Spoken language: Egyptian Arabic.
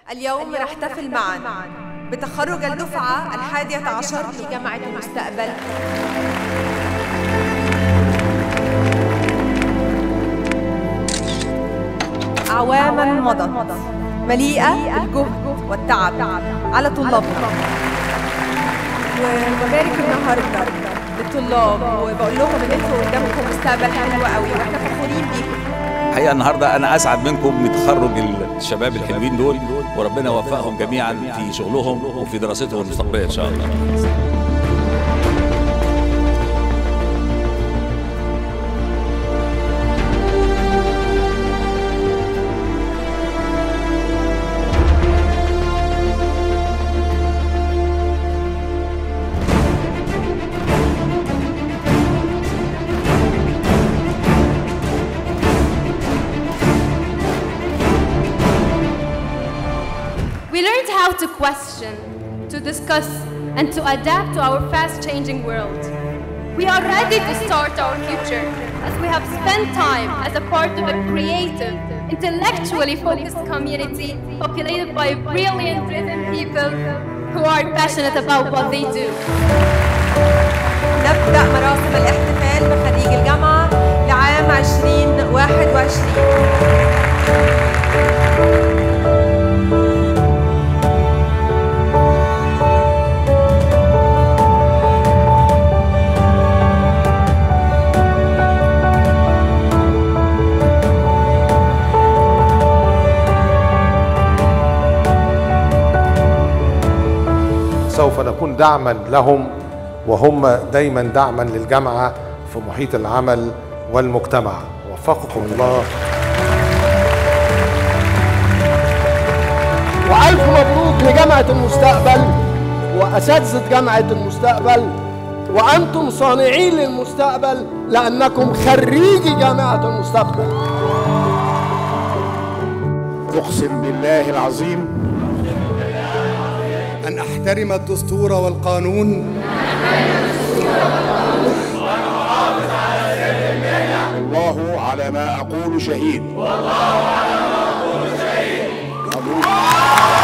اليوم نحتفل معا بتخرج الدفعة الحادية عشر لجامعة المستقبل أعواما مضت مليئة بالجهد والتعب على طلابنا وببارك النهارده للطلاب وبقول لهم ان انتوا قدامكم مستقبل حلو قوي واحنا فخورين بيكم الحقيقه النهارده انا اسعد منكم بتخرج الشباب الحلوين دول وربنا يوفقهم جميعا في شغلهم وفي دراستهم المستقبليه ان شاء الله We learned how to question, to discuss, and to adapt to our fast changing world. We are ready to start our future as we have spent time as a part of a creative, intellectually focused community populated by brilliant, driven people who are passionate about what they do. نبدأ مراسم الاحتفال بخريج الجامعة لعام 2021 سوف نكون دعما لهم وهم دايما دعما للجامعه في محيط العمل والمجتمع وفقكم الله وألف مبروك لجامعة المستقبل وأساتذة جامعة المستقبل وأنتم صانعين للمستقبل لأنكم خريجي جامعة المستقبل أقسم بالله العظيم أن أحترم الدستور والقانون الله على ما أقول شهيد والله على ما أقول شهيد